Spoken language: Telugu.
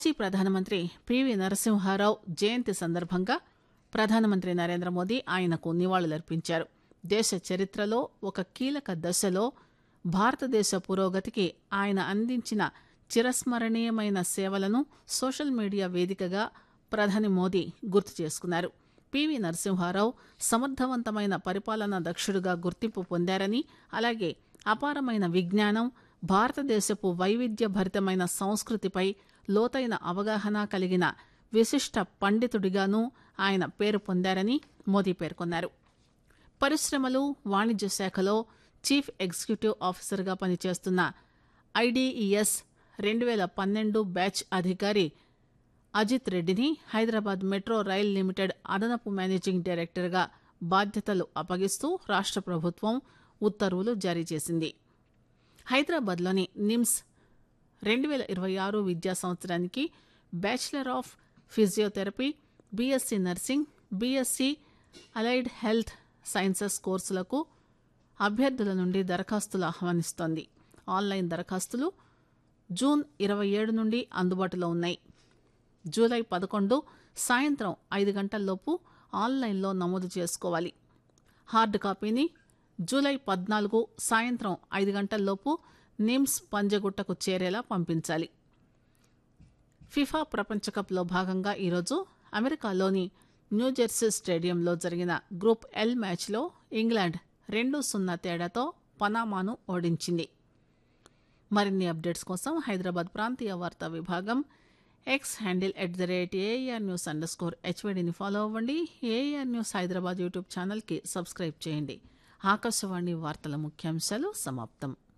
మాజీ ప్రధానమంత్రి పివి నరసింహారావు జయంతి సందర్భంగా ప్రధానమంత్రి నరేంద్ర మోదీ ఆయనకు నివాళులర్పించారు దేశ చరిత్రలో ఒక కీలక దశలో భారతదేశ పురోగతికి ఆయన అందించిన చిరస్మరణీయమైన సేవలను సోషల్ మీడియా వేదికగా ప్రధాని మోదీ గుర్తు చేసుకున్నారు పివి నరసింహారావు సమర్థవంతమైన పరిపాలనా దక్షుడుగా గుర్తింపు పొందారని అలాగే అపారమైన విజ్ఞానం భారతదేశపు వైవిధ్యభరితమైన సంస్కృతిపై లోతైన అవగాహన కలిగిన విశిష్ట పండితుడిగానూ ఆయన పేరు పొందారని మోదీ పేర్కొన్నారు పరిశ్రమలు వాణిజ్య శాఖలో చీఫ్ ఎగ్జిక్యూటివ్ ఆఫీసర్గా పనిచేస్తున్న ఐడీఈఎస్ రెండు వేల పన్నెండు బ్యాచ్ అధికారి అజిత్ రెడ్డిని హైదరాబాద్ మెట్రో రైల్ లిమిటెడ్ అదనపు మేనేజింగ్ డైరెక్టర్గా బాధ్యతలు అప్పగిస్తూ రాష్ట ప్రభుత్వం ఉత్తర్వులు జారీ చేసింది హైదరాబాద్లోని నిమ్స్ రెండు వేల ఇరవై ఆరు విద్యా సంవత్సరానికి bachelor of physiotherapy BSc nursing BSc allied health sciences కోర్సులకు అభ్యర్థుల నుండి దరఖాస్తులు ఆహ్వానిస్తోంది ఆన్లైన్ దరఖాస్తులు జూన్ ఇరవై ఏడు నుండి అందుబాటులో ఉన్నాయి జూలై పదకొండు సాయంత్రం ఐదు గంటల్లోపు ఆన్లైన్లో నమోదు చేసుకోవాలి హార్డ్ కాపీని జూలై పద్నాలుగు సాయంత్రం ఐదు గంటల్లోపు నిమ్స్ పంజగుట్టకు చేరేలా పంపించాలి ఫిఫా ప్రపంచ కప్లో భాగంగా ఈరోజు అమెరికాలోని న్యూజెర్సీ స్టేడియంలో జరిగిన గ్రూప్ ఎల్ మ్యాచ్లో ఇంగ్లాండ్ రెండు సున్నా తేడాతో పనామాను ఓడించింది మరిన్ని అప్డేట్స్ కోసం హైదరాబాద్ ప్రాంతీయ వార్తా విభాగం X handle at the rate AIR news underscore స్కోర్ హెచ్వైడిని ఫాలో అవ్వండి ఏఆర్ న్యూస్ హైదరాబాద్ యూట్యూబ్ ఛానల్కి సబ్స్క్రైబ్ చేయండి ఆకాశవాణి వార్తల ముఖ్యాంశాలు సమాప్తం